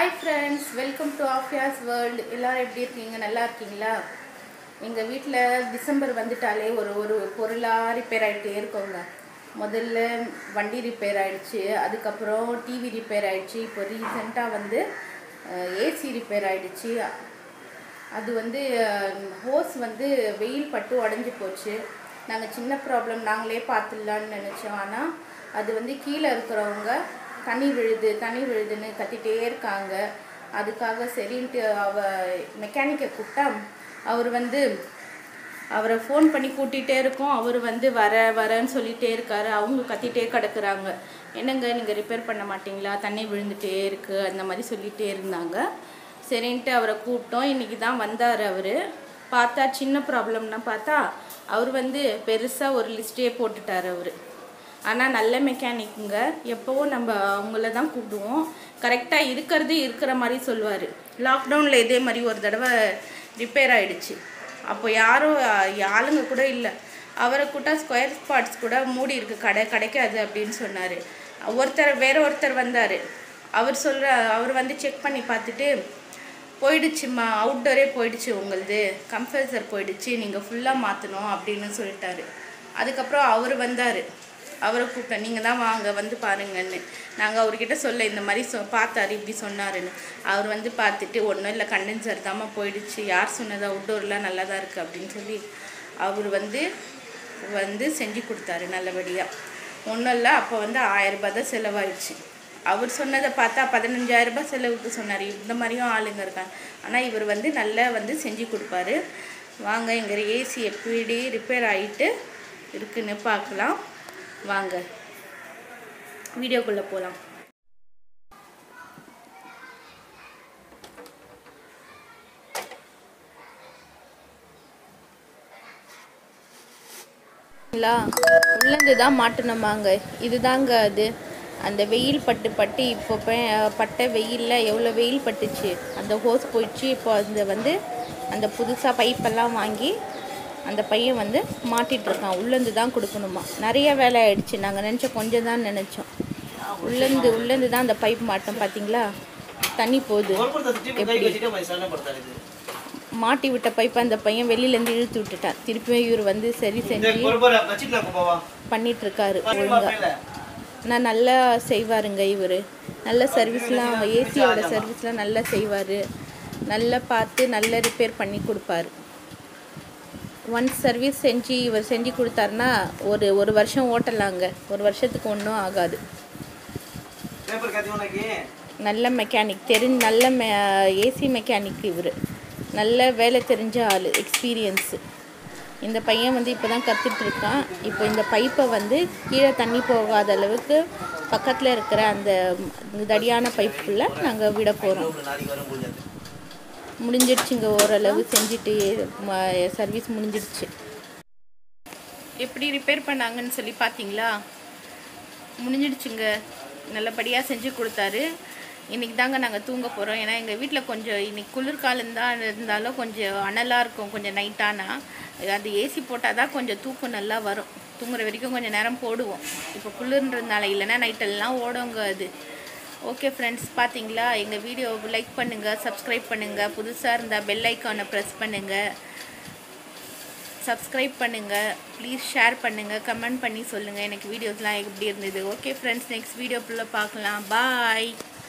hi friends welcome to Afiya's world எல்லாரும் எப்படி இருக்கீங்க நல்லா இருக்கீங்களா எங்கள் வீட்டில் டிசம்பர் வந்துட்டாலே ஒரு ஒரு பொருளாக ரிப்பேர் ஆகிட்டே இருக்கோங்க முதல்ல வண்டி ரிப்பேர் ஆயிடுச்சு அதுக்கப்புறம் டிவி ரிப்பேர் ஆயிடுச்சு இப்போ ரீசெண்டாக வந்து ஏசி ரிப்பேர் ஆயிடுச்சு அது வந்து ஹோஸ் வந்து வெயில் பட்டு உடஞ்சி போச்சு நாங்கள் சின்ன ப்ராப்ளம் நாங்களே பார்த்துடலான்னு நினச்சோம் ஆனால் அது வந்து கீழே இருக்கிறவங்க தண்ணி விழுது தண்ணி விழுதுன்னு கத்திட்டே இருக்காங்க அதுக்காக சரின்ட்டு அவ மெக்கானிக்கை கூப்பிட்டா அவர் வந்து அவரை ஃபோன் பண்ணி கூட்டிகிட்டே இருக்கோம் அவர் வந்து வர வரேன்னு சொல்லிகிட்டே இருக்காரு அவங்க கத்திட்டே கிடக்குறாங்க என்னங்க நீங்கள் ரிப்பேர் பண்ண மாட்டீங்களா தண்ணி விழுந்துட்டே இருக்குது அந்த மாதிரி சொல்லிகிட்டே இருந்தாங்க சரின்ட்டு அவரை கூப்பிட்டோம் இன்றைக்கி தான் வந்தார் அவர் பார்த்தா சின்ன ப்ராப்ளம்னா பார்த்தா அவர் வந்து பெருசாக ஒரு லிஸ்ட்டே போட்டுட்டார் அவர் ஆனால் நல்ல மெக்கானிக்குங்க எப்போவும் நம்ம அவங்கள தான் கூப்பிடுவோம் கரெக்டாக இருக்கிறது இருக்கிற மாதிரி சொல்லுவார் லாக்டவுனில் இதே மாதிரி ஒரு தடவை ரிப்பேர் ஆகிடுச்சு அப்போ யாரும் ஆளுங்க கூட இல்லை அவரை கூட்டா ஸ்கொயர் ஸ்பாட்ஸ் கூட மூடி இருக்கு கடை கிடைக்காது அப்படின்னு சொன்னார் ஒருத்தர் வேற ஒருத்தர் வந்தார் அவர் சொல்கிற அவர் வந்து செக் பண்ணி பார்த்துட்டு போயிடுச்சுமா அவுட்டோரே போயிடுச்சு உங்களுது கம்ப்ரஸர் போயிடுச்சு நீங்கள் ஃபுல்லாக மாற்றணும் அப்படின்னு சொல்லிட்டாரு அதுக்கப்புறம் அவர் வந்தார் அவரை கூப்பிட்டேன் நீங்கள் தான் வாங்க வந்து பாருங்கன்னு நாங்கள் அவர்கிட்ட சொல்ல இந்த மாதிரி சொ பார்த்தாரு இப்படி சொன்னாருன்னு அவர் வந்து பார்த்துட்டு ஒன்றும் இல்லை கண்டென்சர் தாம்மா போயிடுச்சு யார் சொன்னது அவுட்டோர்லாம் நல்லா தான் இருக்குது அப்படின்னு சொல்லி அவர் வந்து வந்து செஞ்சு கொடுத்தாரு நல்லபடியாக ஒன்றும் இல்லை அப்போ வந்து ஆயரரூபா தான் செலவாயிடுச்சு அவர் சொன்னதை பார்த்தா பதினஞ்சாயிரம் ரூபாய் செலவுக்கு சொன்னார் இந்த மாதிரியும் ஆளுங்க இருக்காங்க ஆனால் இவர் வந்து நல்லா வந்து செஞ்சு கொடுப்பாரு வாங்க எங்கள் ஏசி எப்படி ரிப்பேர் ஆகிட்டு இருக்குன்னு பார்க்கலாம் வாங்க வீடியோக்குள்ளே போகலாம் உள்ளேருந்து தான் மாட்டணுமாங்க இதுதாங்க அது அந்த வெயில் பட்டு பட்டு இப்போ பட்ட வெயிலில் எவ்வளோ வெயில் பட்டுச்சு அந்த ஹோஸ் போயிடுச்சு இப்போ அந்த வந்து அந்த புதுசாக பைப்பெல்லாம் வாங்கி அந்த பையன் வந்து மாட்டிகிட்ருக்கான் உள்ளேருந்து தான் கொடுக்கணுமா நிறைய வேலை ஆயிடுச்சு நாங்கள் நினச்சோம் கொஞ்சம் தான் நினச்சோம் உள்ளேருந்து உள்ளேருந்து தான் அந்த பைப் மாட்டோம் பார்த்தீங்களா தண்ணி போகுது எப்படி மாட்டி விட்ட பைப்பை அந்த பையன் வெளியிலேருந்து இழுத்து விட்டுட்டான் திருப்பியும் இவர் வந்து சரி செஞ்சு பண்ணிட்டு இருக்காரு ஒழுங்கா நான் நல்லா செய்வாருங்க இவர் நல்ல சர்வீஸ்லாம் ஏசியோட சர்வீஸ்லாம் நல்லா செய்வார் நல்லா பார்த்து நல்லா ரிப்பேர் பண்ணி கொடுப்பாரு ஒன்ஸ் சர்வீஸ் செஞ்சு இவர் செஞ்சு கொடுத்தாருன்னா ஒரு ஒரு வருஷம் ஓட்டலாங்க ஒரு வருஷத்துக்கு ஒன்றும் ஆகாது நல்ல மெக்கானிக் தெரிஞ்ச நல்ல மெ ஏசி மெக்கானிக் இவர் நல்ல வேலை தெரிஞ்ச ஆள் எக்ஸ்பீரியன்ஸு இந்த பையன் வந்து இப்போ தான் கற்றுட்ருக்கான் இப்போ இந்த பைப்பை வந்து கீழே தண்ணி போகாத அளவுக்கு பக்கத்தில் இருக்கிற அந்த தடியான பைப்புக்குள்ளே நாங்கள் விட போகிறோம் முடிஞ்சிடுச்சுங்க ஓரளவு செஞ்சுட்டு சர்வீஸ் முடிஞ்சிடுச்சு எப்படி ரிப்பேர் பண்ணாங்கன்னு சொல்லி பார்த்தீங்களா முடிஞ்சிடுச்சுங்க நல்லபடியாக செஞ்சு கொடுத்தாரு இன்றைக்கி தாங்க நாங்கள் தூங்க போகிறோம் ஏன்னா எங்கள் வீட்டில் கொஞ்சம் இன்றைக்கி குளிர்காலம் தான் இருந்தாலும் கொஞ்சம் அனலாக இருக்கும் கொஞ்சம் நைட்டானா அது ஏசி போட்டால் தான் கொஞ்சம் தூக்கம் நல்லா வரும் தூங்குற வரைக்கும் கொஞ்சம் நேரம் போடுவோம் இப்போ குளிர்ன்றதுனால இல்லைன்னா நைட்டெல்லாம் ஓடுங்க அது ஓகே ஃப்ரெண்ட்ஸ் பார்த்தீங்களா எங்கள் வீடியோவை லைக் பண்ணுங்கள் சப்ஸ்கிரைப் பண்ணுங்கள் புதுசாக இருந்தால் பெல் ஐக்கானை ப்ரெஸ் பண்ணுங்கள் சப்ஸ்கிரைப் பண்ணுங்கள் ப்ளீஸ் ஷேர் பண்ணுங்கள் கமெண்ட் பண்ணி சொல்லுங்கள் எனக்கு வீடியோஸ்லாம் எப்படி இருந்தது ஓகே ஃப்ரெண்ட்ஸ் நெக்ஸ்ட் வீடியோ ஃபுல்லாக பார்க்கலாம் பாய்